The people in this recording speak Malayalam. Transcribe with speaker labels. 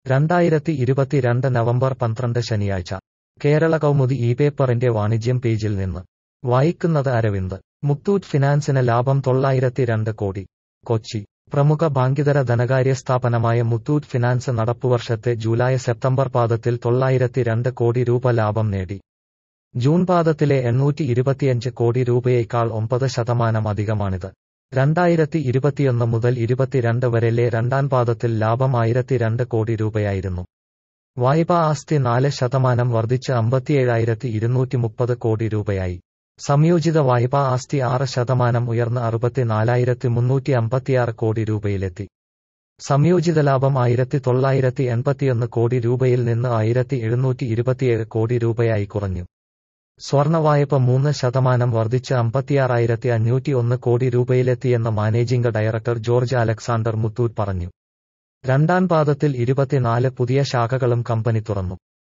Speaker 1: രണ്ടായിരത്തി ഇരുപത്തിരണ്ട് നവംബർ പന്ത്രണ്ട് ശനിയാഴ്ച കേരള കൗമുദി ഈ പേപ്പറിന്റെ വാണിജ്യം പേജിൽ നിന്ന് വായിക്കുന്നത് അരവിന്ദ് മുത്തൂറ്റ് ഫിനാൻസിന് ലാഭം തൊള്ളായിരത്തി രണ്ട് കോടി കൊച്ചി പ്രമുഖ ബാങ്കിതര ധനകാര്യ സ്ഥാപനമായ മുത്തൂറ്റ് ഫിനാൻസ് നടപ്പുവർഷത്തെ ജൂലൈ സെപ്റ്റംബർ പാദത്തിൽ തൊള്ളായിരത്തി രണ്ട് കോടി രൂപ ലാഭം നേടി ജൂൺ പാദത്തിലെ എണ്ണൂറ്റി ഇരുപത്തിയഞ്ച് കോടി രൂപയേക്കാൾ ഒമ്പത് ശതമാനം അധികമാണിത് രണ്ടായിരത്തി ഇരുപത്തിയൊന്ന് മുതൽ ഇരുപത്തിരണ്ട് വരെലെ രണ്ടാം പാദത്തിൽ ലാഭം ആയിരത്തി രണ്ട് കോടി രൂപയായിരുന്നു വായ്പാ ആസ്തി നാല് ശതമാനം വർദ്ധിച്ച് അമ്പത്തിയേഴായിരത്തി ഇരുന്നൂറ്റി മുപ്പത് കോടി രൂപയായി സംയോജിത വായ്പാ ആസ്തി ആറ് ശതമാനം ഉയർന്ന് അറുപത്തിനാലായിരത്തി മുന്നൂറ്റി അമ്പത്തിയാറ് കോടി രൂപയിലെത്തി സംയോജിത ലാഭം ആയിരത്തി തൊള്ളായിരത്തി എൺപത്തിയൊന്ന് കോടി രൂപയിൽ നിന്ന് ആയിരത്തി എഴുന്നൂറ്റി ഇരുപത്തിയേഴ് കോടി രൂപയായി കുറഞ്ഞു സ്വർണ വായ്പ മൂന്ന് ശതമാനം വർദ്ധിച്ച് അമ്പത്തിയാറായിരത്തി അഞ്ഞൂറ്റി ഒന്ന് കോടി രൂപയിലെത്തിയെന്ന് managing director George Alexander Muthoot പറഞ്ഞു രണ്ടാം പാദത്തിൽ ഇരുപത്തിനാല് പുതിയ ശാഖകളും കമ്പനി തുറന്നു